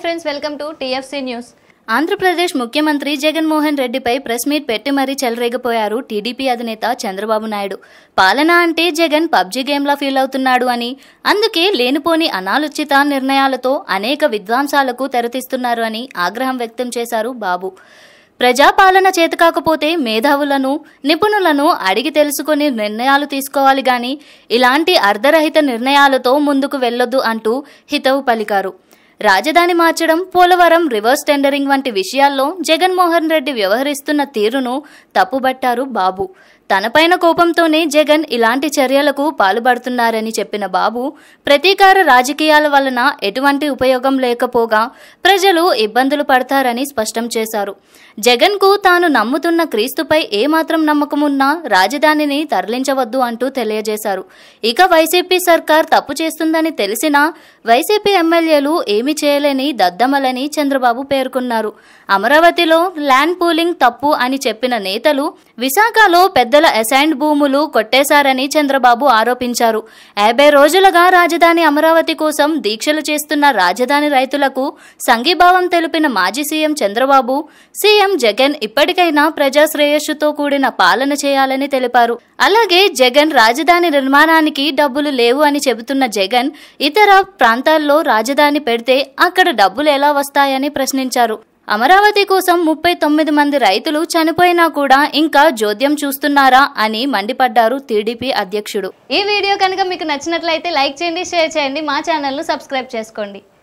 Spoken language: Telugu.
friends welcome to TFC news Andhra Pradesh ముఖ్యమంత్రి జగన్మోహన్ రెడ్డిపై ప్రెస్ మీట్ పెట్టి మరీ చెలరేగిపోయారు టీడీపీ అధినేత చంద్రబాబు నాయుడు పాలన అంటే జగన్ పబ్జీ గేమ్లా ఫీల్ అవుతున్నాడు అని అందుకే లేనిపోని అనాలోచిత నిర్ణయాలతో అనేక విధ్వంసాలకు తెరతీస్తున్నారు అని ఆగ్రహం వ్యక్తం చేశారు బాబు ప్రజాపాలన చేతకాకపోతే మేధావులను నిపుణులను అడిగి తెలుసుకొని నిర్ణయాలు తీసుకోవాలి గాని ఇలాంటి అర్ధరహిత నిర్ణయాలతో ముందుకు వెళ్లొద్దు అంటూ హితవు పలికారు రాజధాని మార్చడం పోలవరం రివర్స్ టెండరింగ్ వంటి విషయాల్లో జగన్మోహన్ రెడ్డి వ్యవహరిస్తున్న తీరును తప్పుబట్టారు బాబు తనపైన కోపంతోనే జగన్ ఇలాంటి చర్యలకు పాల్పడుతున్నారని చెప్పిన బాబు ప్రతీకార రాజకీయాల వలన ఎటువంటి ఉపయోగం లేకపోగా ప్రజలు ఇబ్బందులు పడతారని స్పష్టం చేశారు జగన్కు తాను నమ్ముతున్న క్రీస్తుపై ఏమాత్రం నమ్మకం ఉన్నా రాజధానిని తరలించవద్దు అంటూ తెలియజేశారు ఇక వైసీపీ సర్కార్ తప్పు చేస్తుందని తెలిసినా వైసీపీ ఎమ్మెల్యేలు ఏమీ చేయలేని దద్దమలని చంద్రబాబు పేర్కొన్నారు అమరావతిలో ల్యాండ్ పూలింగ్ తప్పు అని చెప్పిన నేతలు విశాఖలో పెద్దల అసైన్డ్ భూములు కొట్టేశారని చంద్రబాబు ఆరోపించారు యాభై రోజులుగా రాజధాని అమరావతి కోసం దీక్షలు చేస్తున్న రాజధాని రైతులకు సంఘీభావం తెలిపిన మాజీ సీఎం చంద్రబాబు సీఎం జగన్ ఇప్పటికైనా ప్రజా శ్రేయస్సుతో కూడిన పాలన చేయాలని తెలిపారు అలాగే జగన్ రాజధాని నిర్మాణానికి డబ్బులు లేవు అని చెబుతున్న జగన్ ఇతర ప్రాంతాల్లో రాజధాని పెడితే అక్కడ డబ్బులు ఎలా వస్తాయని ప్రశ్నించారు అమరావతి కోసం ముప్పై తొమ్మిది మంది రైతులు చనిపోయినా కూడా ఇంకా జోద్యం చూస్తున్నారా అని మండిపడ్డారు టీడీపీ అధ్యక్షుడు ఈ వీడియో కనుక మీకు నచ్చినట్లయితే లైక్ చేయండి షేర్ చేయండి మా ఛానల్ను సబ్స్క్రైబ్ చేసుకోండి